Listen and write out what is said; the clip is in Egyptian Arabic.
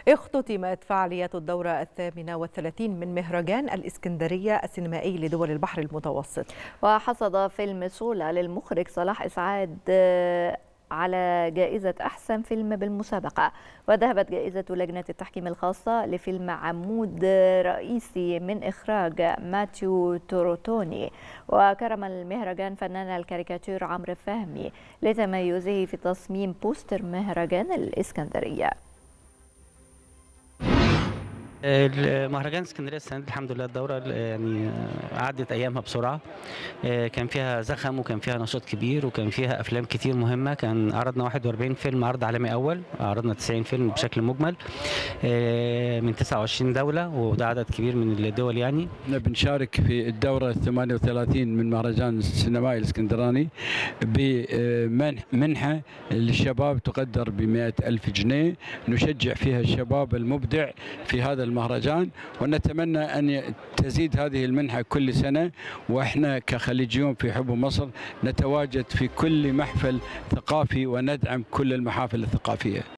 اختتمت فعاليات الدورة الثامنة والثلاثين من مهرجان الإسكندرية السينمائي لدول البحر المتوسط وحصد فيلم سولا للمخرج صلاح إسعاد على جائزة أحسن فيلم بالمسابقة وذهبت جائزة لجنة التحكيم الخاصة لفيلم عمود رئيسي من إخراج ماتيو توروتوني وكرم المهرجان فنان الكاريكاتير عمرو فهمي لتميزه في تصميم بوستر مهرجان الإسكندرية مهرجان اسكندريه السنه دي الحمد لله الدوره يعني عدت ايامها بسرعه كان فيها زخم وكان فيها نشاط كبير وكان فيها افلام كتير مهمه كان عرضنا 41 فيلم عرض عالمي اول عرضنا 90 فيلم بشكل مجمل من 29 دوله وده عدد كبير من الدول يعني احنا بنشارك في الدوره 38 من مهرجان السينمائي الاسكندراني بمنحه للشباب تقدر ب ألف جنيه نشجع فيها الشباب المبدع في هذا المهرجان ونتمنى أن تزيد هذه المنحة كل سنة وإحنا كخليجيون في حب مصر نتواجد في كل محفل ثقافي وندعم كل المحافل الثقافية